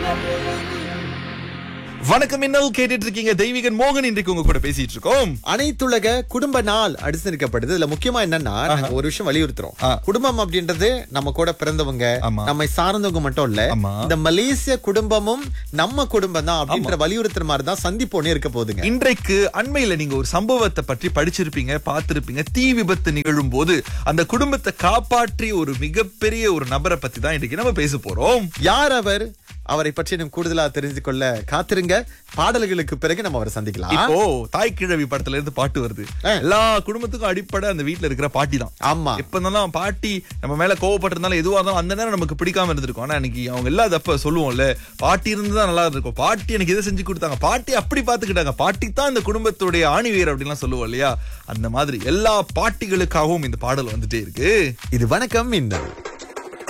வணக்கம் இன்னல் கேட்டுட்டு இருக்கீங்க தெய்வீகன் மோகன் இன்றைக்கு உங்க கூட பேசிட்டு இருக்கோம் அனைத்துலக குடும்ப நாள் அனுசரிக்கப்படுது இதுல முக்கியமா என்னன்னா நாங்க ஒரு விஷயம் வலியுறுத்துறோம் ஆ. குடும்பம் அப்படின்றது நம்ம கூட பிறந்தவங்க ஆமா. நம்மை சார்ந்தவங்க மட்டும் இல்ல ஆமா. இந்த மலேசிய குடும்பமும் நம்ம குடும்பம் தான் அப்படின்ற வலியுறுத்துற மாதிரி தான் சந்திப்பு ஒண்ணு இருக்க போகுதுங்க இன்றைக்கு அண்மையில நீங்க ஒரு சம்பவத்தை பற்றி படிச்சிருப்பீங்க பார்த்திருப்பீங்க தீ விபத்து நிகழும் போது அந்த குடும்பத்தை காப்பாற்றி ஒரு மிகப்பெரிய ஒரு நபரை பத்தி தான் இன்னைக்கு நம்ம பேச போறோம் யார் அவர் அவரை பற்றி இன்னும் கூடுதலா தெரிந்து கொள்ள காத்திருங்க பாடல்களுக்கு பிறகு நம்ம அவரை சந்திக்கலாம் இப்போ தாய் கிழவி படத்துல இருந்து பாட்டு வருது ஆ. எல்லா குடும்பத்துக்கும் அடிப்படை அந்த வீட்ல இருக்கிற பாட்டி தான் ஆமா எப்ப இருந்தாலும் பாட்டி நம்ம மேல கோவப்பட்டிருந்தாலும் எதுவா இருந்தாலும் அந்த நேரம் நமக்கு பிடிக்காம இருந்திருக்கும் ஆனா இன்னைக்கு அவங்க இல்லாதப்ப சொல்லுவோம்ல பாட்டி இருந்துதான் நல்லா இருக்கும் பாட்டி எனக்கு இதை செஞ்சு கொடுத்தாங்க பாட்டி அப்படி பாத்துக்கிட்டாங்க பாட்டி தான் இந்த குடும்பத்துடைய ஆணி வேர் அப்படின்லாம் சொல்லுவோம் இல்லையா அந்த மாதிரி எல்லா பாட்டிகளுக்காகவும் இந்த பாடல் வந்துட்டே இருக்கு இது வணக்கம் இன்னல்